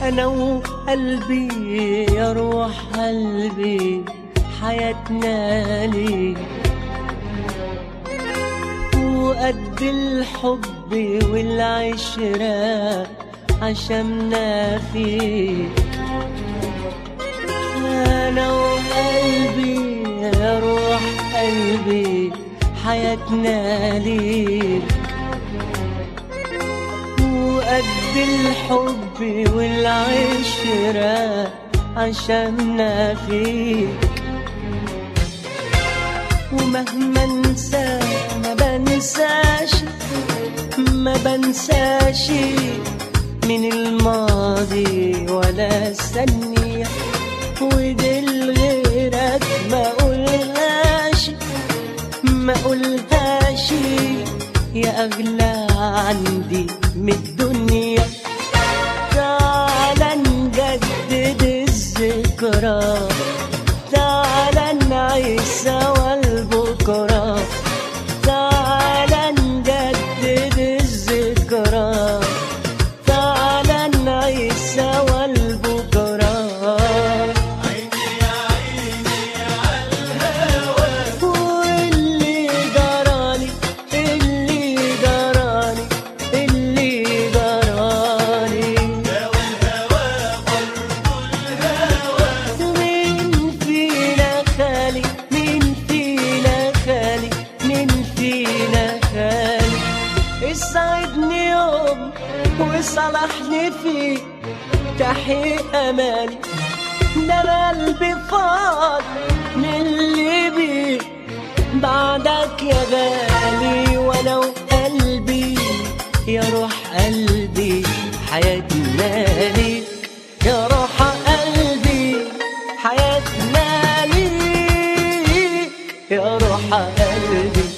انا وقلبي يا روح قلبي حياتنا ليك وقد الحب والعشرة عشمنا فيك أنا وقلبي يا روح قلبي حياتنا ليك وقد الحب والعشرة عشمنا فيك ومهما انسى ما بنساش ما بنساش من الماضي ولا ثانية ودي لغيرك ما قولهاش ما قولهاش يا أغلى عندي من الدنيا تعالى نجدد الذكرى تعالى نعيش سوا البكرة تعالى نجدد الذكرى تعالى نعيش سوا البكرة واللي جرالي اللي جرالي اللي جرالي مين فينا خالي مين فينا خالي مين فينا خالي اسعدني يوم وصلحني فيه تحقيق امالي ده أنا قلبي فاض من اللي بيه بعدك يا غالي ولو قلبي يا روح قلبي حياتنا ليك يا روح قلبي حياتنا ليك يا روح قلبي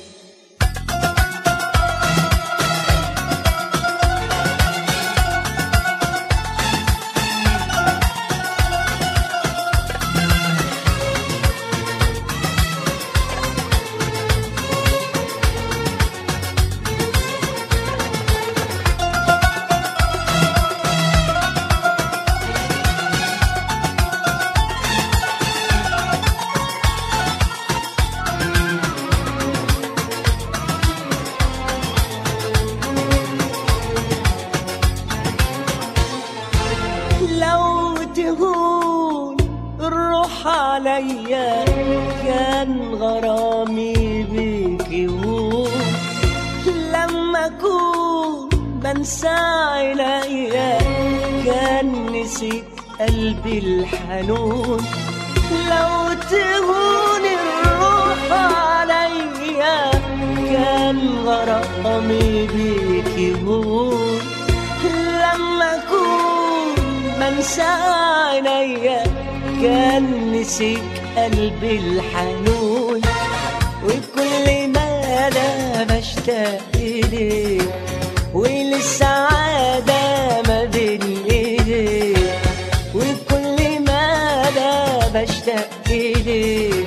لو تهون الروح عليا كان غرامي بيك يهون لما اكون بنسى عينيا كان نسيت قلبي الحنون لو تهون الروح عليا كان غرامي بيك يهون لما اكون بنسى عينيا كان نسيك قلبي الحنون وكل ما انا بشتاق اليك وللسعادة ما بين ايديك وكل ما انا بشتاق اليك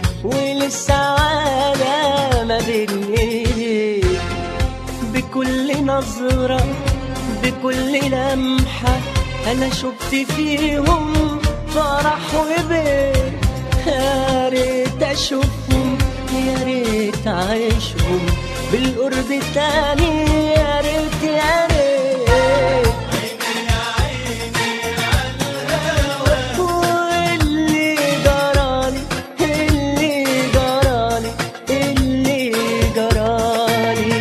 وللسعادة ما بين ايديك بكل نظرة بكل لمحة أنا شفت فيهم فرح وبين يا ريت أشوفهم يا ريت أعيشهم بالقرب تاني يا ريت يا ريت واللي جرالي اللي جرالي اللي جرالي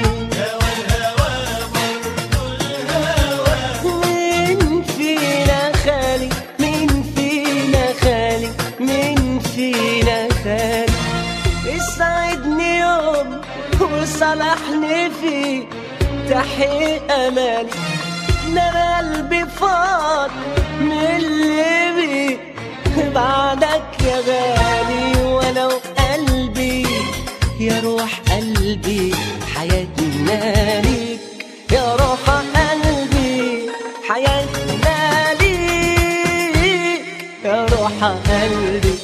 مين فينا خالي مين فينا خالي مين فينا خالي اسعدني يوم وصلحني فيه تحقيق امالي ده أنا قلبي فاض من اللي بيه بعدك يا غالي ولو قلبي يا روح قلبي حياتنا ليك يا روح قلبي حياتنا ليك يا روح قلبي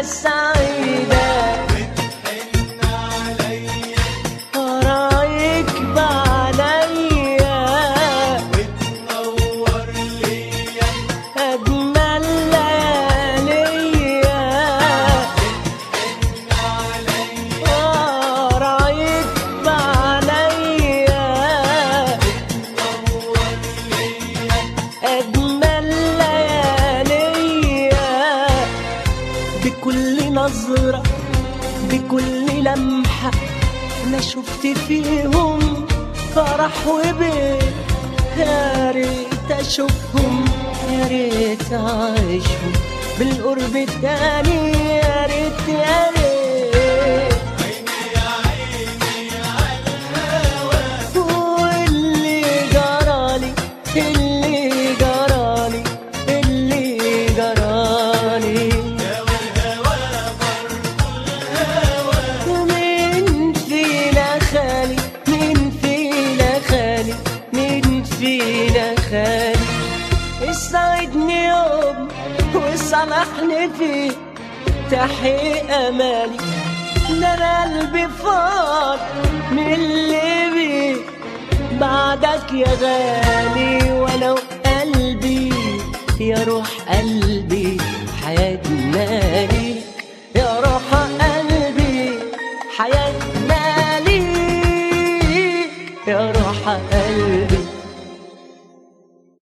سعيدة رايك بعليا أجمل لياليا آه، رايك بعليا أجمل لياليا بكل نظرة بكل لمحة أنا شفت فيهم فرح وبيه يا ريت أشوفهم يا ريت أعيشهم بالقرب التاني يا ريت يا ريت واللي جرالي اللي جرالي اللي جرالي مين فينا خالي مين فينا خالي مين فينا خالي اسعدني يوم وصلحني فيه تحقيق امالي ده انا قلبي فاض من اللي بيه بعدك يا غالي ولو قلبي يا روح قلبي حياتنا ليك يا روح